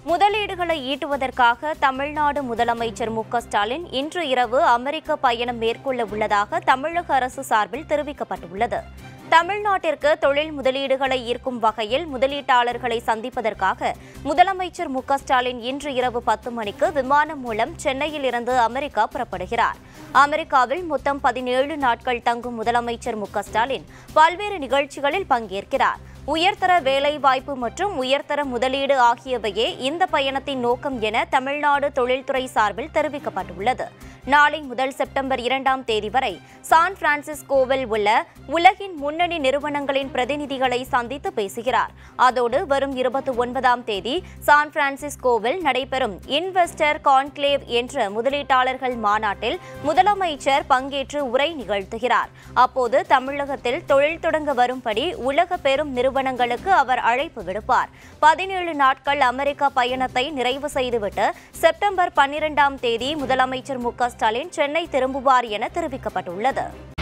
முதலீடுகளை ஈட்டுவதற்காக தமிழ்நாடு முதலமைச்சர் மு க ஸ்டாலின் இன்று இரவு அமெரிக்க பயணம் மேற்கொள்ள உள்ளதாக தமிழக அரசு சார்பில் தெரிவிக்கப்பட்டுள்ளது தமிழ்நாட்டிற்கு தொழில் முதலீடுகளை ஈர்க்கும் வகையில் முதலீட்டாளர்களை சந்திப்பதற்காக முதலமைச்சர் மு க ஸ்டாலின் இன்று இரவு பத்து மணிக்கு விமானம் மூலம் சென்னையில் இருந்து அமெரிக்கா புறப்படுகிறார் அமெரிக்காவில் மொத்தம் பதினேழு நாட்கள் தங்கும் முதலமைச்சர் மு க ஸ்டாலின் பல்வேறு நிகழ்ச்சிகளில் பங்கேற்கிறார் உயர்தர வேலைவாய்ப்பு மற்றும் உயர்தர முதலீடு ஆகியவையே இந்த பயணத்தின் நோக்கம் என தமிழ்நாடு தொழில்துறை சார்பில் தெரிவிக்கப்பட்டுள்ளது நாளை முதல் செப்டம்பர் இரண்டாம் தேதி வரை சான் பிரான்சிஸ்கோவில் உள்ள உலகின் முன்னணி நிறுவனங்களின் பிரதிநிதிகளை சந்தித்து பேசுகிறார் அதோடு வரும் இருபத்தி ஒன்பதாம் தேதி சான் பிரான்சிஸ்கோவில் நடைபெறும் இன்வெஸ்டர் கான்க்ளேவ் என்ற முதலீட்டாளர்கள் மாநாட்டில் முதலமைச்சர் பங்கேற்று உரை நிகழ்த்துகிறார் அப்போது தமிழகத்தில் தொழில் தொடங்க வரும்படி உலக பெரும் நிறுவனங்களுக்கு அவர் அழைப்பு விடுப்பார் பதினேழு நாட்கள் அமெரிக்கா பயணத்தை நிறைவு செய்துவிட்டு செப்டம்பர் பன்னிரெண்டாம் தேதி முதலமைச்சர் மு க ஸ்டாலின் சென்னை திரும்புவார் என தெரிவிக்கப்பட்டுள்ளது